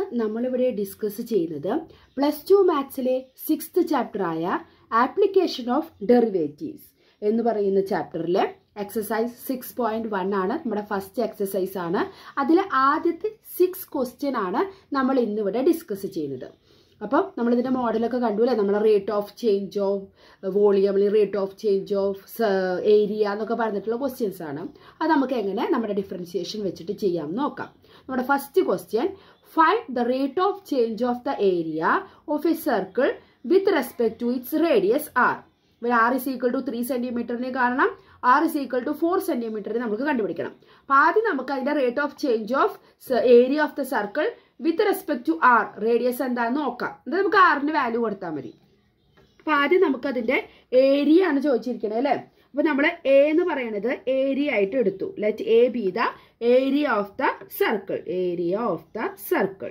നമ്മളിവിടെ ഡിസ്കസ് ചെയ്യുന്നത് plus two മാത്സിലെ സിക്സ്ത് ചാപ്റ്ററായ ആപ്ലിക്കേഷൻ ഓഫ് ഡെറിവേറ്റീവ്സ് എന്ന് പറയുന്ന ചാപ്റ്ററിലെ എക്സസൈസ് സിക്സ് പോയിന്റ് വൺ ആണ് നമ്മുടെ ഫസ്റ്റ് എക്സസൈസ് ആണ് അതിലെ ആദ്യത്തെ സിക്സ് ക്വസ്റ്റ്യൻ ആണ് നമ്മൾ ഇന്നിവിടെ ഡിസ്കസ് ചെയ്യുന്നത് അപ്പം നമ്മളിതിൻ്റെ മോഡലൊക്കെ കണ്ടു അല്ലേ നമ്മുടെ rate of change of volume അല്ലെങ്കിൽ rate of change of area എന്നൊക്കെ പറഞ്ഞിട്ടുള്ള ക്വസ്റ്റ്യൻസ് ആണ് അത് നമുക്ക് എങ്ങനെ നമ്മുടെ ഡിഫറൻസിയേഷൻ വെച്ചിട്ട് ചെയ്യാം നോക്കാം നമ്മുടെ first question find the rate of change of the area of a circle with respect to its radius r ഇവിടെ r is equal to three സെന്റിമീറ്ററിന് കാരണം r is equal to four സെന്റിമീറ്ററിന് നമുക്ക് കണ്ടുപിടിക്കണം അപ്പൊ ആദ്യം നമുക്ക് അതിന്റെ rate of change of area of the circle with respect to r radius എന്താന്ന് നോക്കാം എന്നിട്ട് നമുക്ക് ആറിന് വാല്യൂ കൊടുത്താൽ മതി അപ്പൊ ആദ്യം നമുക്ക് അതിന്റെ ഏരിയ ആണ് ചോദിച്ചിരിക്കുന്നത് അല്ലേ അപ്പൊ നമ്മൾ എ എന്ന് പറയുന്നത് ഏരിയ ആയിട്ട് എടുത്തു let A be the area of the circle area of the circle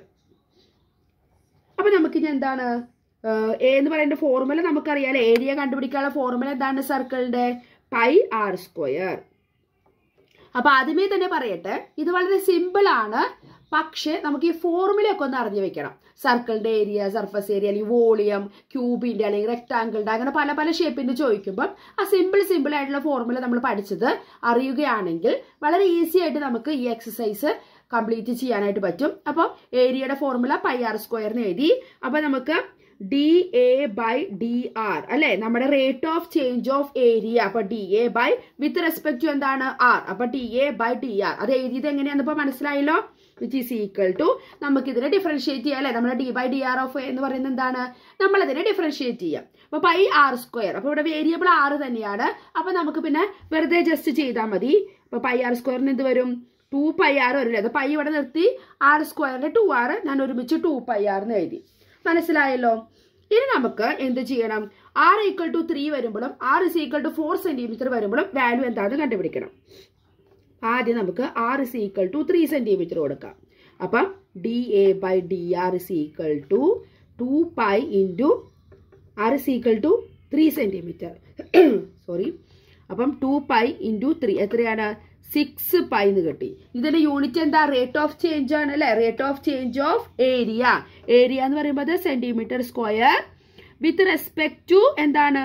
അപ്പൊ നമുക്കിനി എന്താണ് എ എന്ന് പറയുന്ന ഫോർമുല നമുക്കറിയാം ഏരിയ കണ്ടുപിടിക്കാനുള്ള ഫോർമുല എന്താണ് സർക്കിളിന്റെ പൈ ആർ സ്ക്വയർ അപ്പൊ ആദ്യമേ തന്നെ പറയട്ടെ ഇത് വളരെ സിമ്പിൾ ആണ് പക്ഷെ നമുക്ക് ഈ ഫോർമുലയൊക്കെ ഒന്ന് അറിഞ്ഞു വെക്കണം സർക്കിളിന്റെ ഏരിയ സർഫസ് ഏരിയ അല്ലെങ്കിൽ വോളിയം ക്യൂബിന്റെ അല്ലെങ്കിൽ റെക്ടാങ്കിളിന്റെ അങ്ങനെ പല പല ഷേപ്പിന്റെ ചോദിക്കുമ്പോൾ ആ സിമ്പിൾ സിമ്പിൾ ആയിട്ടുള്ള ഫോർമുല നമ്മൾ പഠിച്ചത് അറിയുകയാണെങ്കിൽ വളരെ ഈസി ആയിട്ട് നമുക്ക് ഈ എക്സസൈസ് കംപ്ലീറ്റ് ചെയ്യാനായിട്ട് പറ്റും അപ്പോൾ ഏരിയയുടെ ഫോർമുല പൈ ആർ സ്ക്വയറിന് എഴുതി അപ്പോൾ നമുക്ക് d A by d r അല്ലെ നമ്മുടെ rate of change of area അപ്പൊ d A by with respect to എന്താണ് ആർ അപ്പൊ d A by d r അത് എഴുതിയത് എങ്ങനെയാണെന്ന് ഇപ്പൊ മനസ്സിലായല്ലോ വിച്ച് ഈസ് ഈക്വൽ ടു നമുക്ക് ഇതിനെ ഡിഫറൻഷിയേറ്റ് ചെയ്യാം അല്ലെ നമ്മുടെ d by d r of എന്ന് പറയുന്നത് എന്താണ് നമ്മൾ അതിനെ ഡിഫറൻഷിയേറ്റ് ചെയ്യാം അപ്പൊ പൈ ആർ സ്ക്വയർ അപ്പൊ ഇവിടെ വേരിയബിൾ ആറ് തന്നെയാണ് അപ്പൊ നമുക്ക് പിന്നെ വെറുതെ ജസ്റ്റ് ചെയ്താൽ മതി അപ്പൊ പൈ ആർ സ്ക്വയറിന് എന്ത് വരും ടു പൈ ആർ വരില്ല അത് പൈ ഇവിടെ നിർത്തി ആർ സ്ക്വയറിന്റെ ടു ആർ ഞാൻ ഒരുമിച്ച് ടു പൈ ആർ എന്ന് എഴുതി മനസ്സിലായല്ലോ ഇനി നമുക്ക് എന്ത് ചെയ്യണം ആർ ഈക്വൽ ടു ത്രീ വരുമ്പോഴും r is equal to four centimetre വരുമ്പോഴും വാല്യൂ എന്താണെന്ന് കണ്ടുപിടിക്കണം ആദ്യം നമുക്ക് r is equal to three centimetre കൊടുക്കാം അപ്പം d A by d r is equal to two pi into r is equal to three centimetre sorry അപ്പം two pi into three എത്രയാണ് six pi എന്ന് കിട്ടി ഇതിന്റെ യൂണിറ്റ് എന്താ rate of change ആണ് അല്ലെ rate of change of area area എന്ന് പറയുമ്പോൾ centimetre square with respect to എന്താണ്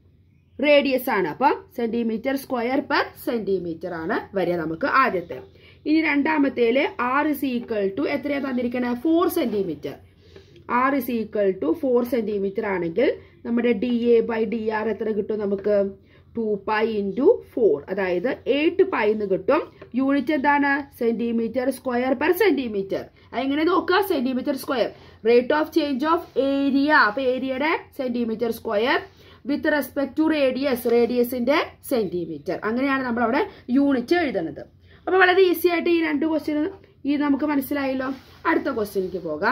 റേഡിയസ് ആണ് അപ്പം സെന്റിമീറ്റർ സ്ക്വയർ പെർ സെന്റിമീറ്റർ ആണ് വരിക നമുക്ക് ആദ്യത്തെ ഇനി രണ്ടാമത്തേല് ആർ ഇസ് ഈക്വൽ ടു എത്രയാ തന്നിരിക്കണേ four centimetre r is equal to four centimetre ആണെങ്കിൽ നമ്മുടെ d A by d r എത്ര കിട്ടും നമുക്ക് ടു പൈ ഇൻറ്റു ഫോർ അതായത് എയ്റ്റ് പൈ എന്ന് കിട്ടും യൂണിറ്റ് എന്താണ് സെന്റിമീറ്റർ സ്ക്വയർ പെർ സെന്റിമീറ്റർ എങ്ങനെ നോക്കുക centimetre square rate of change of area അപ്പൊ ഏരിയയുടെ centimetre square with respect to radius റേഡിയസിന്റെ സെന്റിമീറ്റർ അങ്ങനെയാണ് നമ്മൾ അവിടെ യൂണിറ്റ് എഴുതുന്നത് അപ്പൊ വളരെ ഈസി ആയിട്ട് ഈ രണ്ട് ക്വസ്റ്റ്യൻ ഈ നമുക്ക് മനസ്സിലായല്ലോ അടുത്ത ക്വസ്റ്റ്യനിലേക്ക് പോകാം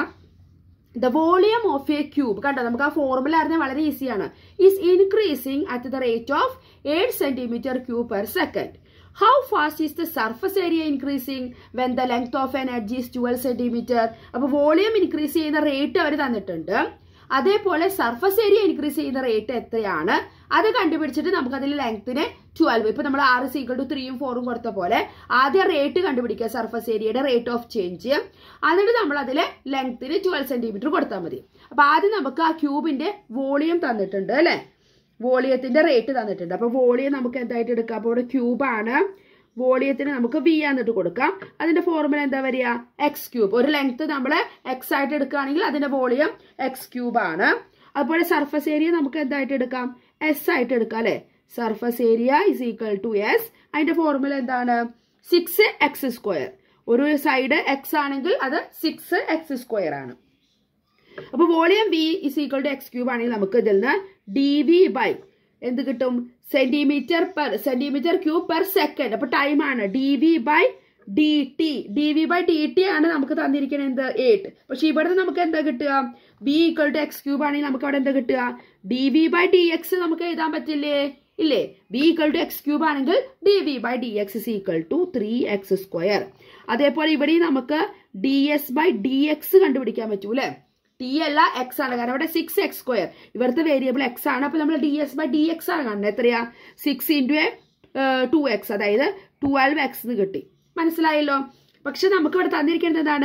the volume of a cube കണ്ടോ നമുക്ക് ആ ഫോർമുല അറിഞ്ഞാൽ വളരെ ഈസിയാണ് is increasing at the rate of eight centimetre cube per second how fast is the surface area increasing when the length of an edge is twelve centimetre അപ്പൊ volume increase ചെയ്യുന്ന rate അവർ തന്നിട്ടുണ്ട് അതേപോലെ surface area increase ചെയ്യുന്ന rate എത്രയാണ് അത് കണ്ടുപിടിച്ചിട്ട് നമുക്ക് അതിൽ ലെങ്ത്തിന് ട്വൽവ് ഇപ്പൊ നമ്മൾ ആറ് സീക്കൾ ടു ത്രീയും ഫോറും കൊടുത്ത പോലെ ആദ്യം റേറ്റ് കണ്ടുപിടിക്കുക സർഫസ് ഏരിയയുടെ റേറ്റ് ഓഫ് ചേഞ്ച് എന്നിട്ട് നമ്മൾ അതിൽ ലെങ്ത്തിന് ട്വൽവ് സെന്റിമീറ്റർ കൊടുത്താൽ മതി അപ്പൊ ആദ്യം നമുക്ക് ആ ക്യൂബിന്റെ വോളിയം തന്നിട്ടുണ്ട് അല്ലെ വോളിയത്തിന്റെ റേറ്റ് തന്നിട്ടുണ്ട് അപ്പൊ വോളിയം നമുക്ക് എന്തായിട്ട് എടുക്കാം അപ്പൊ ഇവിടെ ക്യൂബാണ് വോളിയത്തിന് നമുക്ക് വി എന്നിട്ട് കൊടുക്കാം അതിന്റെ ഫോർമുല എന്താ വരിക എക്സ് ക്യൂബ് ഒരു ലെങ്ത് നമ്മൾ എക്സ് ആയിട്ട് എടുക്കുകയാണെങ്കിൽ അതിന്റെ വോളിയം എക്സ് ക്യൂബ് ആണ് അതുപോലെ സർഫസ് ഏരിയ നമുക്ക് എന്തായിട്ട് എടുക്കാം എസ് ആയിട്ട് എടുക്കാം അല്ലെ surface area is equal to S അതിന്റെ ഫോർമുല എന്താണ് സിക്സ് എക്സ് സ്ക്വയർ ഒരു സൈഡ് എക്സ് ആണെങ്കിൽ അത് സിക്സ് എക്സ് സ്ക്വയർ ആണ് അപ്പൊ volume V is equal to x cube ആണെങ്കിൽ നമുക്ക് ഇതിൽ നിന്ന് ഡി വി ബൈ എന്ത് കിട്ടും centimetre per centimetre cube per second അപ്പൊ ടൈം ആണ് d V by d t d V by d t ആണ് നമുക്ക് തന്നിരിക്കുന്നത് എന്ത് എയ്റ്റ് പക്ഷെ ഇവിടെ നമുക്ക് എന്താ കിട്ടുക B equal to x cube ആണെങ്കിൽ നമുക്ക് അവിടെ എന്താ കിട്ടുക d V by d x നമുക്ക് എഴുതാൻ പറ്റില്ലേ ഇല്ലേ B equal to x cube ആണെങ്കിൽ d V by d x is equal to three x square അതേപോലെ ഇവിടെയും നമുക്ക് d S by d x കണ്ടുപിടിക്കാൻ പറ്റൂ അല്ലേ ടി അല്ല എക്സ് ആണ് കാരണം ഇവിടെ സിക്സ് എക്സ് സ്ക്വയർ ഇവിടുത്തെ വേരിയബിൾ എക്സ് ആണ് അപ്പൊ നമ്മൾ d S by d X ആണ് കാണുന്നത് എത്രയാ സിക്സ് ഇൻറ്റു ടു എക്സ് അതായത് ട്വൽവ് എക്സ് എന്ന് കിട്ടി മനസ്സിലായല്ലോ പക്ഷെ നമുക്ക് ഇവിടെ തന്നിരിക്കുന്നത് എന്താണ്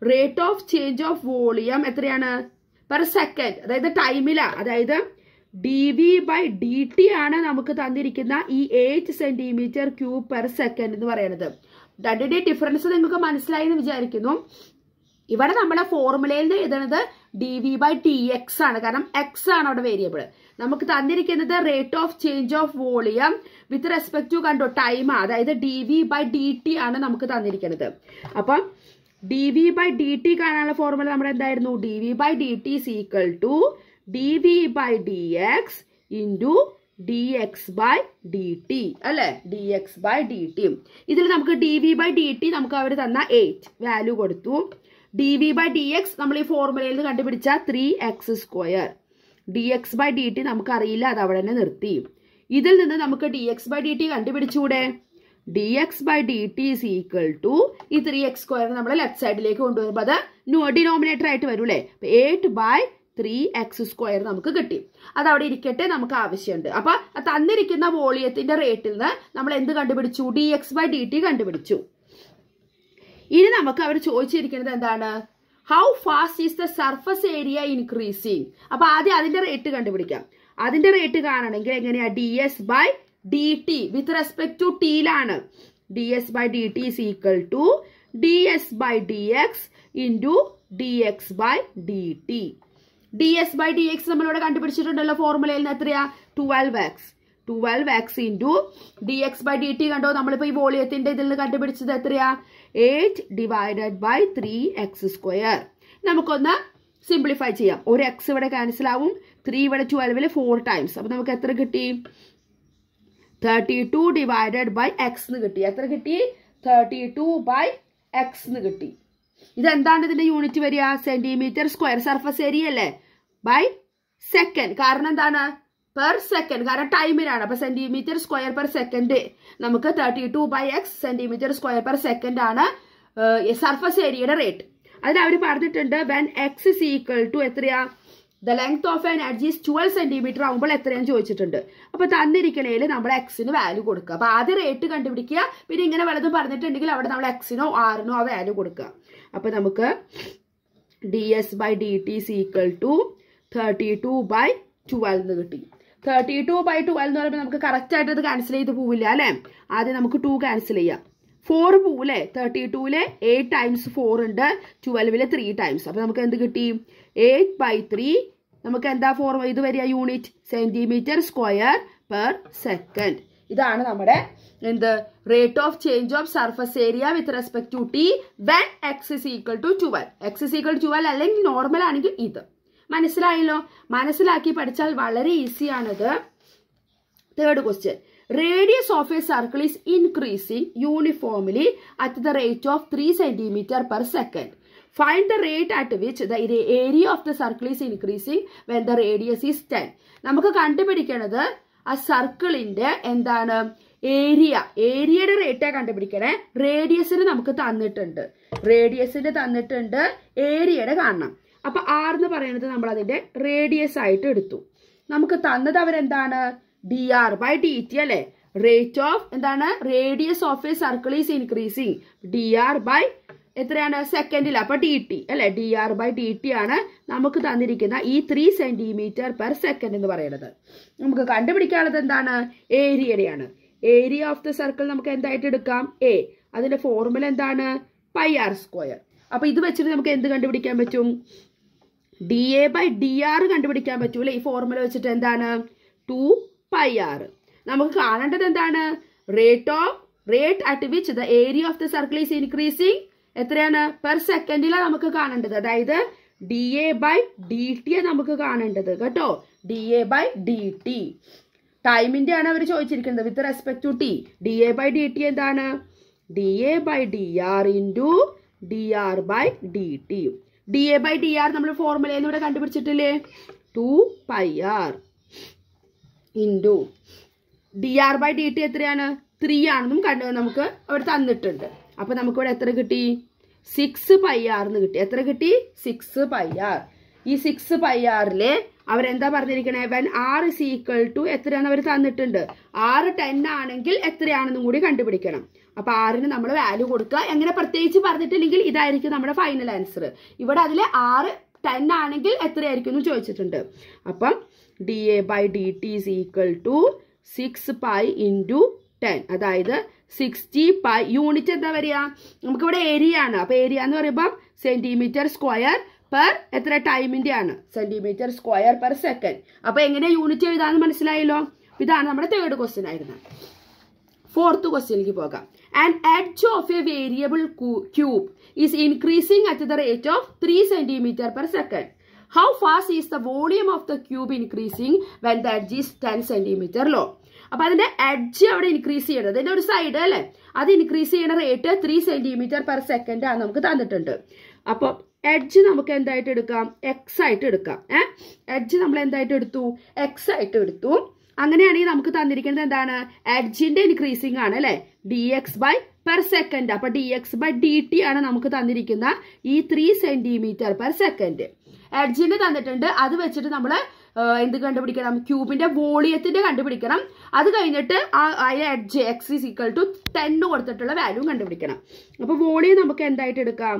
rate of change of volume എത്രയാണ് പെർ സെക്കൻഡ് അതായത് ടൈമിലാണ് അതായത് d V by d t ആണ് നമുക്ക് തന്നിരിക്കുന്ന ഈ eight centimetre cube per second എന്ന് പറയുന്നത് രണ്ടിന്റെ ഡിഫറൻസ് നിങ്ങൾക്ക് മനസ്സിലായി എന്ന് വിചാരിക്കുന്നു ഇവിടെ നമ്മുടെ ഫോർമുലയിൽ നിന്ന് എഴുതുന്നത് d V by t x ആണ് കാരണം എക്സ് ആണ് അവിടെ വേരിയബിൾ നമുക്ക് തന്നിരിക്കുന്നത് rate of change of volume with respect to കണ്ടോ ടൈം അതായത് d V by d t ആണ് നമുക്ക് തന്നിരിക്കുന്നത് അപ്പം d V by d t കാണാനുള്ള ഫോർമുല നമ്മുടെ എന്തായിരുന്നു d V by d t is equal to d V by d x into d x by d t അല്ലെ d x by d T ഇതിൽ നമുക്ക് d V by d t നമുക്ക് അവർ തന്ന eight value കൊടുത്തു d V by d x നമ്മൾ ഈ ഫോർമുലയിൽ നിന്ന് കണ്ടുപിടിച്ച three x square d x by d t നമുക്ക് അറിയില്ല അത് അവിടെ തന്നെ നിർത്തി ഇതിൽ നിന്ന് നമുക്ക് d x by d t കണ്ടുപിടിച്ചൂടെ d x by d t is equal to ഈ ത്രീ എക്സ് സ്ക്വയർ നമ്മൾ ലെഫ്റ്റ് സൈഡിലേക്ക് കൊണ്ടുവരുമ്പോൾ അത് ഡിനോമിനേറ്റർ ആയിട്ട് വരും അല്ലേ eight by three x square നമുക്ക് കിട്ടി അത് അവിടെ ഇരിക്കട്ടെ നമുക്ക് ആവശ്യമുണ്ട് അപ്പൊ ആ തന്നിരിക്കുന്ന വോളിയത്തിന്റെ റേറ്റിൽ നിന്ന് നമ്മൾ എന്ത് കണ്ടുപിടിച്ചു d x by d t കണ്ടുപിടിച്ചു ഇനി നമുക്ക് അവർ ചോദിച്ചിരിക്കുന്നത് എന്താണ് how fast is the surface area increasing അപ്പൊ ആദ്യം അതിന്റെ റേറ്റ് കണ്ടുപിടിക്കാം അതിന്റെ റേറ്റ് കാണണമെങ്കിൽ എങ്ങനെയാ d S by d t with respect to ടിയിലാണ് d S by d t is equal to d S by d x into d x by d t d S by d x നമ്മളിവിടെ കണ്ടുപിടിച്ചിട്ടുണ്ടല്ലോ ഫോർമുലയിൽ നിന്ന് എത്രയാ twelve X twelve x into d x by d t കണ്ടോ നമ്മളിപ്പോൾ ഈ വോളിയത്തിന്റെ ഇതിൽ നിന്ന് കണ്ടുപിടിച്ചത് എത്രയാ eight divided by three x square നമുക്കൊന്ന് സിംപ്ലിഫൈ ചെയ്യാം ഒരു എക്സ് ഇവിടെ ക്യാൻസൽ ആവും ത്രീ ഇവിടെ ട്വൽവില് ഫോർ ടൈംസ് അപ്പൊ നമുക്ക് എത്ര കിട്ടി thirty two divided by x എന്ന് കിട്ടി എത്ര കിട്ടി തേർട്ടി ടു ബൈ എക്സ് എന്ന് കിട്ടി ഇതെന്താണ് ഇതിന്റെ യൂണിറ്റ് വരിക സെന്റിമീറ്റർ സ്ക്വയർ സർഫസ് ഏരിയ അല്ലേ ബൈ സെക്കൻഡ് കാരണം എന്താണ് പെർ സെക്കൻഡ് കാരണം ടൈമിലാണ് അപ്പൊ സെന്റിമീറ്റർ സ്ക്വയർ പെർ സെക്കൻഡ് നമുക്ക് thirty two by x centimetre square per second ആണ് സർഫസ് ഏരിയയുടെ റേറ്റ് അതിൽ അവർ പറഞ്ഞിട്ടുണ്ട് when x is equal to എത്രയാ the length of an edge is twelve centimetre ആകുമ്പോൾ എത്രയാന്ന് ചോദിച്ചിട്ടുണ്ട് അപ്പൊ തന്നിരിക്കണേൽ നമ്മൾ എക്സിന് വാല്യൂ കൊടുക്കുക അപ്പൊ ആദ്യം റേറ്റ് കണ്ടുപിടിക്കുക പിന്നെ ഇങ്ങനെ വലതും പറഞ്ഞിട്ടുണ്ടെങ്കിൽ അവിടെ നമ്മൾ എക്സിനോ ആറിനോ ആ വാല്യൂ കൊടുക്കുക അപ്പൊ നമുക്ക് d S by d t is equal to thirty two by twelve എന്ന് കിട്ടി തേർട്ടി ടു ബൈ ട്വൽവ് എന്ന് പറയുമ്പോൾ നമുക്ക് കറക്റ്റ് ആയിട്ട് അത് ക്യാൻസൽ ചെയ്ത് പോവില്ല അല്ലെ ആദ്യം നമുക്ക് ടു ക്യാൻസൽ ചെയ്യാം ഫോർ പോവില്ലേ തേർട്ടി ടൂല് എയ്റ്റ് ടൈംസ് ഫോർ ഉണ്ട് ട്വൽവില് ത്രീ ടൈംസ് അപ്പൊ നമുക്ക് എന്ത് കിട്ടി എയ്റ്റ് ബൈ ത്രീ നമുക്ക് എന്താ ഫോർ ഇത് വരിക unit centimetre square per second ഇതാണ് നമ്മുടെ എന്ത് rate of change of surface area with respect to t when x is equal to twelve x is equal twelve അല്ലെങ്കിൽ നോർമൽ ആണെങ്കിൽ ഇത് മനസ്സിലായല്ലോ മനസ്സിലാക്കി പഠിച്ചാൽ വളരെ ഈസിയാണിത് third question radius of a circle is increasing uniformly at the rate of three centimetre per second find the rate at which the area of the circle is increasing when the radius is ten നമുക്ക് കണ്ടുപിടിക്കണത് ആ സർക്കിളിന്റെ എന്താണ് area ഏരിയയുടെ റേറ്റാ കണ്ടുപിടിക്കണേ റേഡിയസിന് നമുക്ക് തന്നിട്ടുണ്ട് റേഡിയസിന് തന്നിട്ടുണ്ട് ഏരിയയുടെ കാണണം അപ്പൊ ആർ എന്ന് പറയുന്നത് നമ്മൾ അതിന്റെ റേഡിയസ് ആയിട്ട് എടുത്തു നമുക്ക് തന്നത് അവരെന്താണ് d r by d t അല്ലെ റേറ്റ് ഓഫ് എന്താണ് radius of a circle is increasing d r by എത്രയാണ് സെക്കൻഡിൽ അപ്പൊ ഡി ടി അല്ലെ d r by d t ആണ് നമുക്ക് തന്നിരിക്കുന്ന ഈ ത്രീ സെന്റിമീറ്റർ പെർ സെക്കൻഡ് എന്ന് പറയുന്നത് നമുക്ക് കണ്ടുപിടിക്കാനുള്ളത് എന്താണ് ഏരിയയുടെയാണ് ഏരിയ ഓഫ് ദ സർക്കിൾ നമുക്ക് എന്തായിട്ട് എടുക്കാം എ അതിന്റെ ഫോർമുല എന്താണ് പൈ ആർ സ്ക്വയർ അപ്പൊ ഇത് വെച്ചിട്ട് നമുക്ക് എന്ത് കണ്ടുപിടിക്കാൻ പറ്റും d A by d r കണ്ടുപിടിക്കാൻ പറ്റൂല ഈ ഫോർമുല വെച്ചിട്ട് എന്താണ് ടു പൈ ആർ നമുക്ക് കാണേണ്ടത് എന്താണ് rate of rate at which the area of the circle is increasing എത്രയാണ് പെർ സെക്കൻഡിലാണ് നമുക്ക് കാണേണ്ടത് അതായത് d A by d t നമുക്ക് കാണേണ്ടത് കേട്ടോ d A by d t ടൈമിന്റെ ആണ് അവർ ചോദിച്ചിരിക്കുന്നത് with respect to t d A by d t എന്താണ് d A by d r into d r by d t d A by d r നമ്മൾ ഫോർമുലയിൽ ഇവിടെ കണ്ടുപിടിച്ചിട്ടില്ലേ to pi r into d r by d t എത്രയാണ് three ആണെന്നും കണ്ട് നമുക്ക് അവിടെ തന്നിട്ടുണ്ട് അപ്പൊ നമുക്കിവിടെ എത്ര കിട്ടി സിക്സ് പൈ ആർ എന്ന് കിട്ടി എത്ര കിട്ടി സിക്സ് പൈ ആർ ഈ സിക്സ് പൈ ആറിലെ അവരെന്താ പറഞ്ഞിരിക്കണേ when r is equal to എത്രയാണെന്ന് അവർ തന്നിട്ടുണ്ട് ആറ് ടെൻ ആണെങ്കിൽ എത്രയാണെന്നും കൂടി കണ്ടുപിടിക്കണം അപ്പൊ ആറിന് നമ്മൾ വാല്യൂ കൊടുക്കുക എങ്ങനെ പ്രത്യേകിച്ച് പറഞ്ഞിട്ടില്ലെങ്കിൽ ഇതായിരിക്കും നമ്മുടെ ഫൈനൽ ആൻസർ ഇവിടെ അതിൽ ആറ് ടെൻ ആണെങ്കിൽ എത്രയായിരിക്കും എന്ന് ചോദിച്ചിട്ടുണ്ട് അപ്പം d A by d t is equal to six pi into ten അതായത് സിക്സ്റ്റി പൈ യൂണിറ്റ് എന്താ വരിക നമുക്കിവിടെ ഏരിയ ആണ് അപ്പൊ ഏരിയ എന്ന് പറയുമ്പോൾ സെന്റിമീറ്റർ സ്ക്വയർ പെർ എത്ര ടൈമിന്റെ ആണ് സെന്റിമീറ്റർ സ്ക്വയർ പെർ സെക്കൻഡ് അപ്പൊ എങ്ങനെ യൂണിറ്റ് എഴുതാന്ന് മനസ്സിലായല്ലോ ഇതാണ് നമ്മുടെ തേർഡ് ക്വസ്റ്റ്യൻ ആയിരുന്നത് ഫോർത്ത് ക്വസ്റ്റ്യനിലേക്ക് പോകാം and edge of a variable cube is increasing at the rate of three centimetre per second how fast is the volume of the cube increasing when the edge is ten centimetre ലോ അപ്പൊ അതിന്റെ edge അവിടെ increase ചെയ്യണത് അതിന്റെ ഒരു side അല്ലേ അത് increase ചെയ്യുന്ന rate three centimetre per second ആണ് നമുക്ക് തന്നിട്ടുണ്ട് അപ്പൊ എഡ്ജ് നമുക്ക് എന്തായിട്ട് എടുക്കാം എക്സ് ആയിട്ട് എടുക്കാം ഏഹ് എഡ്ജ് നമ്മൾ എന്തായിട്ട് എടുത്തു എക്സ് ആയിട്ട് എടുത്തു അങ്ങനെയാണെങ്കിൽ നമുക്ക് തന്നിരിക്കുന്നത് എന്താണ് എഡ്ജിന്റെ ഇൻക്രീസിംഗ് ആണ് അല്ലെ d x by per second അപ്പൊ d x by d t ആണ് നമുക്ക് തന്നിരിക്കുന്ന ഈ ത്രീ സെന്റിമീറ്റർ പെർ സെക്കൻഡ് എഡ്ജിന്റെ തന്നിട്ടുണ്ട് അത് വെച്ചിട്ട് നമ്മൾ എന്ത് കണ്ടുപിടിക്കണം ക്യൂബിന്റെ വോളിയത്തിന്റെ കണ്ടുപിടിക്കണം അത് കഴിഞ്ഞിട്ട് ആ അതിലെ edge x is equal to ten കൊടുത്തിട്ടുള്ള വാല്യൂ കണ്ടുപിടിക്കണം അപ്പൊ വോളിയം നമുക്ക് എന്തായിട്ട് എടുക്കാം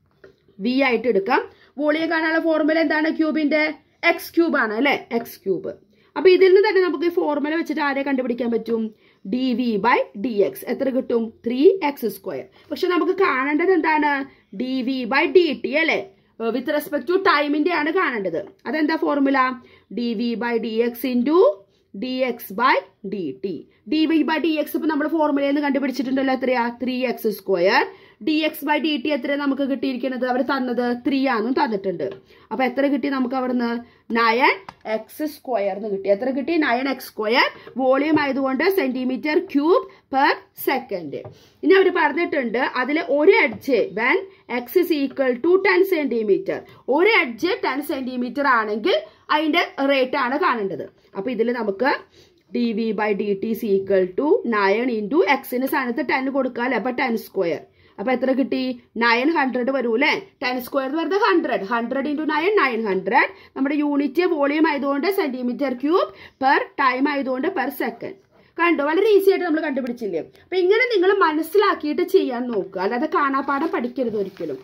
വി ആയിട്ട് എടുക്കാം വോളിയം കാണാനുള്ള ഫോർമുല എന്താണ് ക്യൂബിന്റെ എക്സ് ക്യൂബ് ആണ് അല്ലെ എക്സ് ക്യൂബ് അപ്പൊ ഇതിൽ നിന്ന് തന്നെ നമുക്ക് ഈ ഫോർമുല വെച്ചിട്ട് ആരെ കണ്ടുപിടിക്കാൻ പറ്റും d V by d x എത്ര കിട്ടും ത്രീ എക്സ് സ്ക്വയർ പക്ഷെ നമുക്ക് കാണേണ്ടത് എന്താണ് d V by d t അല്ലെ വിത്ത് റെസ്പെക്ട് ടു ടൈമിന്റെ ആണ് കാണേണ്ടത് അതെന്താ formula d V by d x into d x by d t d V by d x ഇപ്പൊ നമ്മൾ ഫോർമുലയിൽ നിന്ന് കണ്ടുപിടിച്ചിട്ടുണ്ടല്ലോ എത്രയാ three x square d x by d t എത്ര നമുക്ക് കിട്ടിയിരിക്കുന്നത് അവർ തന്നത് ത്രീ ആണെന്നും തന്നിട്ടുണ്ട് അപ്പൊ എത്ര കിട്ടി നമുക്ക് അവിടുന്ന് നയൻ എക്സ് സ്ക്വയർ എന്ന് കിട്ടി എത്ര കിട്ടി നയൻ എക്സ് സ്ക്വയർ വോളിയം ആയതുകൊണ്ട് സെന്റിമീറ്റർ ക്യൂബ് പെർ സെക്കൻഡ് ഇനി അവർ പറഞ്ഞിട്ടുണ്ട് അതിൽ ഒരു edge when x is equal to ten centimetre ഒരു എഡ്ജ് ടെൻ സെന്റിമീറ്റർ ആണെങ്കിൽ അതിന്റെ റേറ്റ് ആണ് കാണേണ്ടത് അപ്പൊ ഇതിൽ നമുക്ക് d V by d t c equal to nine into എക്സിന് സ്ഥാനത്ത് ടെൻ കൊടുക്കുക അല്ലെ അപ്പൊ ടെൻ സ്ക്വയർ അപ്പൊ എത്ര കിട്ടി നയൻ ഹൺഡ്രഡ് വരൂ അല്ലെ ടെൻ സ്ക്വയർ എന്ന് പറയുന്നത് hundred hundred into nine nine hundred നമ്മുടെ യൂണിറ്റ് വോളിയം ആയതുകൊണ്ട് സെന്റിമീറ്റർ ക്യൂബ് പെർ ടൈം ആയതുകൊണ്ട് പെർ സെക്കൻഡ് കണ്ടോ വളരെ ഈസി ആയിട്ട് നമ്മൾ കണ്ടുപിടിച്ചില്ലേ അപ്പൊ ഇങ്ങനെ നിങ്ങൾ മനസ്സിലാക്കിയിട്ട് ചെയ്യാൻ നോക്കുക അല്ലാതെ കാണാപ്പാടം പഠിക്കരുത് ഒരിക്കലും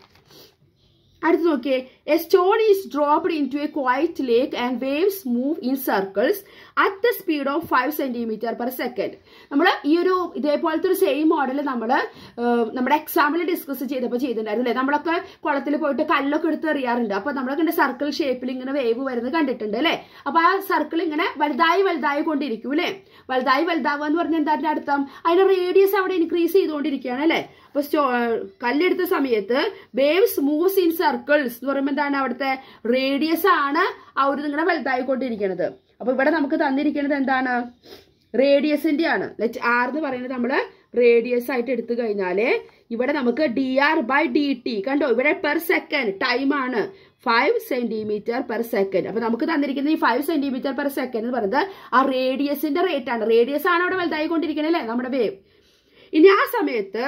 അടുത്ത് നോക്കിയേ a stone is dropped into a quiet lake and waves move in circles at the speed of five centimetre per second നമ്മൾ ഈ ഒരു ഇതേപോലത്തെ ഒരു സെയിം മോഡൽ നമ്മൾ നമ്മുടെ എക്സാമിൽ ഡിസ്കസ് ചെയ്തപ്പോൾ ചെയ്തിട്ടുണ്ടായിരുന്നു അല്ലേ നമ്മളൊക്കെ കുളത്തിൽ പോയിട്ട് കല്ലൊക്കെ എടുത്ത് എറിയാറുണ്ട് അപ്പൊ നമ്മളൊക്കെ ഇങ്ങനെ സർക്കിൾ ഷേപ്പിൽ ഇങ്ങനെ വേവ് വരുന്നത് കണ്ടിട്ടുണ്ട് അല്ലേ അപ്പൊ ആ സർക്കിൾ ഇങ്ങനെ വലുതായി വലുതായി കൊണ്ടിരിക്കും അല്ലേ വലുതായി വലുതാവുക എന്ന് പറഞ്ഞാൽ എന്താ അതിന്റെ അർത്ഥം അതിന്റെ റേഡിയസ് അവിടെ ഇൻക്രീസ് ചെയ്തുകൊണ്ടിരിക്കുകയാണ് അല്ലേ അപ്പൊ സ്റ്റോ കല്ലെടുത്ത സമയത്ത് വേവ്സ് മൂവ്സ് ഇൻ സർക്കിൾസ് എന്ന് പറയുമ്പോൾ എന്താണ് അവിടുത്തെ റേഡിയസ് ആണ് ആ ഒരു നിങ്ങളുടെ വലുതായിക്കൊണ്ടിരിക്കുന്നത് അപ്പൊ ഇവിടെ നമുക്ക് തന്നിരിക്കുന്നത് എന്താണ് റേഡിയസിന്റെ ആണ് ലെറ്റ് ആർ എന്ന് പറയുന്നത് നമ്മൾ റേഡിയസ് ആയിട്ട് എടുത്തു കഴിഞ്ഞാല് ഇവിടെ നമുക്ക് d r by d t കണ്ടോ ഇവിടെ പെർ സെക്കൻഡ് ടൈം ആണ് ഫൈവ് സെന്റിമീറ്റർ പെർ സെക്കൻഡ് അപ്പൊ നമുക്ക് തന്നിരിക്കുന്ന ഈ ഫൈവ് സെന്റിമീറ്റർ പെർ സെക്കൻഡ് എന്ന് പറയുന്നത് ആ റേഡിയസിന്റെ റേറ്റ് ആണ് റേഡിയസ് ആണ് അവിടെ വലുതായിക്കൊണ്ടിരിക്കുന്നത് അല്ലേ നമ്മുടെ വേവ് ഇനി ആ സമയത്ത്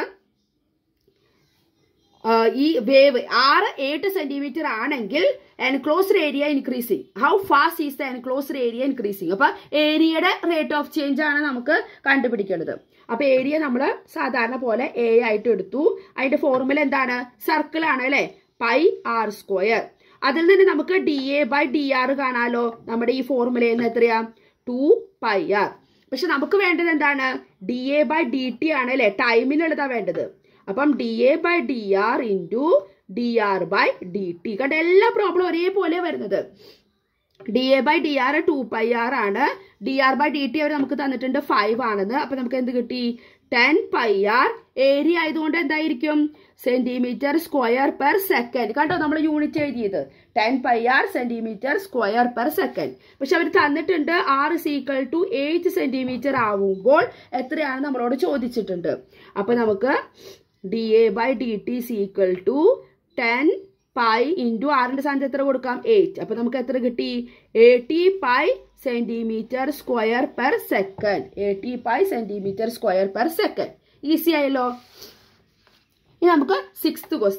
ഈ വേവ് ആറ് എട്ട് സെന്റിമീറ്റർ ആണെങ്കിൽ enclosed area increasing how fast is the enclosed area increasing അപ്പൊ ഏരിയയുടെ റേറ്റ് ഓഫ് ചേഞ്ച് ആണ് നമുക്ക് കണ്ടുപിടിക്കേണ്ടത് അപ്പൊ ഏരിയ നമ്മൾ സാധാരണ പോലെ എ ആയിട്ട് എടുത്തു അതിന്റെ ഫോർമുല എന്താണ് സർക്കിൾ ആണ് അല്ലെ പൈ ആർ സ്ക്വയർ അതിൽ നിന്ന് നമുക്ക് d A by d r കാണാലോ നമ്മുടെ ഈ ഫോർമുലയിൽ നിന്ന് എത്രയാ ടു പൈ ആർ പക്ഷെ നമുക്ക് വേണ്ടത് എന്താണ് d A by d t ആണ് അല്ലെ ടൈമിലുള്ളതാ വേണ്ടത് അപ്പം d A by d r into d r by d t കണ്ട എല്ലാ പ്രോബ്ലം ഒരേപോലെ വരുന്നത് d A by d r two pi r ആണ് d r by d t അവർ നമുക്ക് തന്നിട്ടുണ്ട് ഫൈവ് ആണെന്ന് അപ്പൊ നമുക്ക് എന്ത് കിട്ടി ടെൻ പൈ ആർ ഏരിയ ആയതുകൊണ്ട് എന്തായിരിക്കും സെന്റിമീറ്റർ സ്ക്വയർ പെർ സെക്കൻഡ് കണ്ടോ നമ്മൾ യൂണിറ്റ് എഴുതിയത് ten pi r centimetre square per second പക്ഷെ അവർ തന്നിട്ടുണ്ട് r is equal to eight centimetre ആവുമ്പോൾ എത്രയാണ് നമ്മളോട് ചോദിച്ചിട്ടുണ്ട് അപ്പൊ നമുക്ക് d A by d t is equal to ten pi into ആറിന്റെ സ്ഥാനത്ത് എത്ര കൊടുക്കാം എയ്റ്റ് അപ്പൊ നമുക്ക് എത്ര കിട്ടി eighty pi centimetre square per second eighty pi centimetre square per second easy ആയല്ലോ ഇനി നമുക്ക് sixth question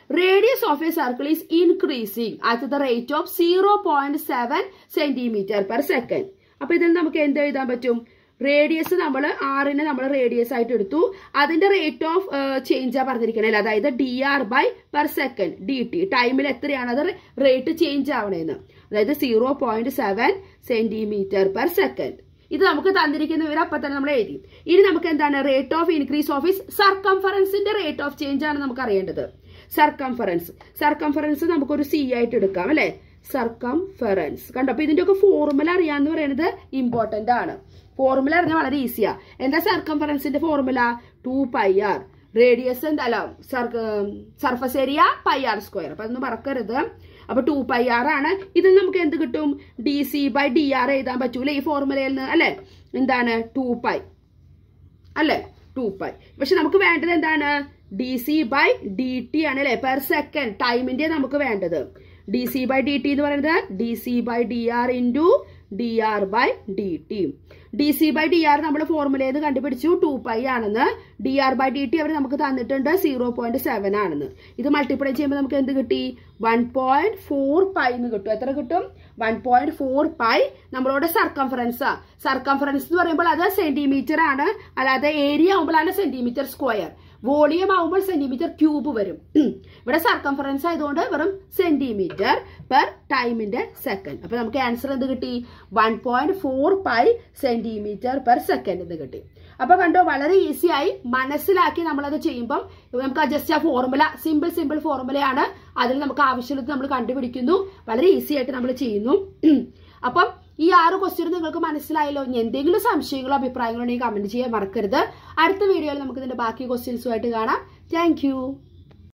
radius of a circle is increasing at the rate of zero point seven centimetre per second അപ്പൊ ഇതിൽ നമുക്ക് എന്ത് എഴുതാൻ പറ്റും radius നമ്മൾ ആറിനെ നമ്മൾ റേഡിയസ് ആയിട്ട് എടുത്തു അതിന്റെ റേറ്റ് ഓഫ് ചേഞ്ച് ആ പറഞ്ഞിരിക്കണല്ലേ അതായത് d r by per second d t ടൈമിൽ എത്രയാണ് അത് റേറ്റ് ചേഞ്ച് ആവണേന്ന് അതായത് zero point seven centimetre per second ഇത് നമുക്ക് തന്നിരിക്കുന്ന വിവരം അപ്പൊ തന്നെ നമ്മൾ എഴുതി ഇനി നമുക്ക് എന്താണ് rate of increase of is സർക്കംഫറൻസിന്റെ റേറ്റ് ഓഫ് ചേഞ്ച് ആണ് നമുക്ക് അറിയേണ്ടത് സർക്കംഫറൻസ് സർക്കംഫറൻസ് നമുക്കൊരു സി ആയിട്ട് എടുക്കാം അല്ലെ സർക്കംഫറൻസ് കണ്ടോ അപ്പൊ ഇതിന്റെ ഒക്കെ ഫോർമുല അറിയാന്ന് പറയുന്നത് ഇമ്പോർട്ടന്റ് ആണ് ഫോർമുല അറിഞ്ഞാൽ വളരെ ഈസിയാ എന്താ സർക്കംഫറൻസിന്റെ formula two pi r radius എന്തല്ല surface area pi r square അപ്പൊ അതൊന്നും മറക്കരുത് അപ്പൊ ടു പൈ ആർ ആണ് ഇതിൽ നമുക്ക് എന്ത് കിട്ടും d c by d r എഴുതാൻ പറ്റൂല ഈ ഫോർമുലയിൽ നിന്ന് അല്ലെ എന്താണ് ടു പൈ അല്ലെ ടു പൈ പക്ഷെ നമുക്ക് വേണ്ടത് എന്താണ് d c by d t ആണ് അല്ലെ പെർ സെക്കൻഡ് ടൈമിന്റെ നമുക്ക് വേണ്ടത് d c by d t എന്ന് പറയുന്നത് d c by d r into d r by d t d c by d r നമ്മൾ ഫോർമുലയിൽ നിന്ന് കണ്ടുപിടിച്ചു ടു പൈ ആണെന്ന് d r by d t അവർ നമുക്ക് തന്നിട്ടുണ്ട് സീറോ പോയിന്റ് സെവൻ ആണെന്ന് ഇത് മൾട്ടിപ്ലൈ ചെയ്യുമ്പോൾ നമുക്ക് എന്ത് കിട്ടി വൺ പോയിന്റ് ഫോർ പൈ എന്ന് കിട്ടും എത്ര കിട്ടും വൺ പോയിന്റ് ഫോർ പൈ നമ്മളോട് സർക്കംഫറൻസ് സർക്കംഫറൻസ് എന്ന് പറയുമ്പോൾ അത് സെന്റിമീറ്റർ ആണ് അല്ലാതെ ഏരിയ ആകുമ്പോഴാണ് സെന്റിമീറ്റർ സ്ക്വയർ വോളിയം ആവുമ്പോൾ സെന്റിമീറ്റർ ക്യൂബ് വരും ഇവിടെ സർക്കംഫറൻസ് ആയതുകൊണ്ട് വെറും സെന്റിമീറ്റർ പെർ ടൈമിന്റെ സെക്കൻഡ് അപ്പൊ നമുക്ക് ആൻസർ എന്ത് കിട്ടി one point four pi centimetre per second എന്ന് കിട്ടി അപ്പൊ കണ്ടോ വളരെ ഈസി ആയി മനസ്സിലാക്കി നമ്മളത് ചെയ്യുമ്പം നമുക്ക് ജസ്റ്റ് ആ ഫോർമുല സിമ്പിൾ സിമ്പിൾ ഫോർമുലയാണ് അതിൽ നമുക്ക് ആവശ്യമുള്ളത് നമ്മൾ കണ്ടുപിടിക്കുന്നു വളരെ ഈസി ആയിട്ട് നമ്മൾ ചെയ്യുന്നു അപ്പം ഈ ആറ് ക്വസ്റ്റ്യൻ നിങ്ങൾക്ക് മനസ്സിലായല്ലോ ഇനി എന്തെങ്കിലും സംശയങ്ങളോ അഭിപ്രായങ്ങളോ ഉണ്ടെങ്കിൽ കമന്റ് ചെയ്യാൻ മറക്കരുത് അടുത്ത വീഡിയോയിൽ നമുക്ക് ഇതിന്റെ ബാക്കി ക്വസ്റ്റ്യൻസുമായിട്ട് കാണാം താങ്ക്